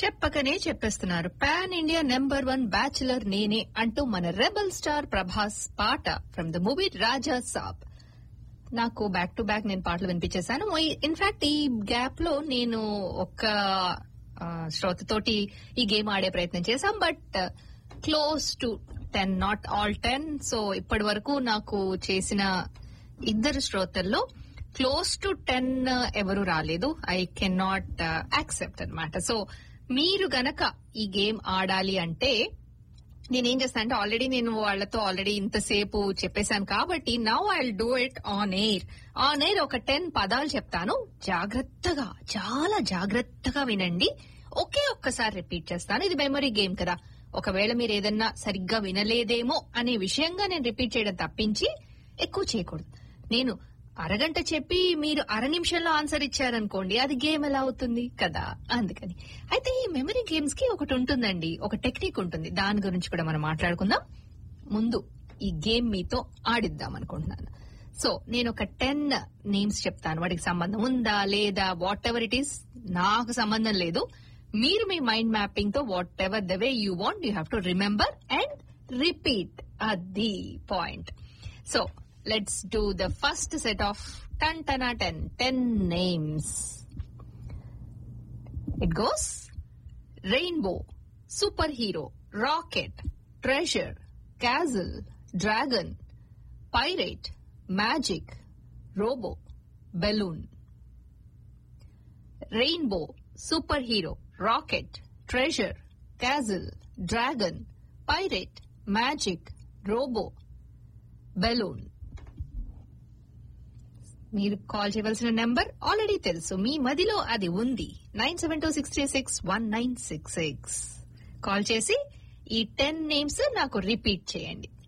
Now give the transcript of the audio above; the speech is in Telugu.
చెప్పకనే చెప్పేస్తున్నారు pan India number one bachelor నేనే అంటూ మన రెబల్ స్టార్ ప్రభాస్ పాట from the movie Raja Saab నాకు బ్యాక్ టు బ్యాక్ నేను పాటలు వినిపించేశాను ఇన్ఫాక్ట్ ఈ గ్యాప్ లో నేను ఒక ఆ, శ్రోతతోటి ఈ గేమ్ ఆడే ప్రయత్నం చేశాం but close to ten not all ten so ఇప్పటి వరకు నాకు చేసిన ఇద్దరు శ్రోతల్లో క్లోజ్ టు టెన్ ఎవరు రాలేదు ఐ కెన్ నాట్ యాక్సెప్ట్ అన్నమాట సో మీరు గనక ఈ గేమ్ ఆడాలి అంటే నేనేం చేస్తాను అంటే ఆల్రెడీ నేను వాళ్ళతో ఆల్రెడీ ఇంతసేపు చెప్పేశాను కాబట్టి now I do it on air on air ఒక టెన్ పదాలు చెప్తాను జాగ్రత్తగా చాలా జాగ్రత్తగా వినండి ఒకే ఒక్కసారి రిపీట్ చేస్తాను ఇది మెమరీ గేమ్ కదా ఒకవేళ మీరు ఏదన్నా సరిగ్గా వినలేదేమో అనే విషయంగా నేను రిపీట్ చేయడం తప్పించి ఎక్కువ చేయకూడదు నేను అరగంట చెప్పి మీరు అర నిమిషంలో ఆన్సర్ ఇచ్చారనుకోండి అది గేమ్ ఎలా అవుతుంది కదా అందుకని అయితే ఈ మెమరీ గేమ్స్ కి ఒకటి ఉంటుందండి ఒక టెక్నిక్ ఉంటుంది దాని గురించి కూడా మనం మాట్లాడుకుందాం ముందు ఈ గేమ్ మీతో ఆడిద్దాం అనుకుంటున్నాను సో నేను ఒక టెన్ నేమ్స్ చెప్తాను వాటికి సంబంధం ఉందా లేదా వాట్ ఎవర్ ఇట్ ఈస్ నాకు సంబంధం లేదు మీరు మీ మైండ్ మ్యాపింగ్ తో whatever the way you want you have to remember and repeat అది point so let's do the first set of ten ten ten ten names it goes rainbow super hero rocket treasure castle dragon pirate magic robot balloon rainbow super hero rocket treasure castle dragon pirate magic robot balloon మీరు కాల్ చేయవలసిన నెంబర్ ఆల్రెడీ తెలుసు మీ మదిలో అది ఉంది nine seven two six three six one nine six six call చేసి ఈ టెన్ నేమ్స్ నాకు రిపీట్ చేయండి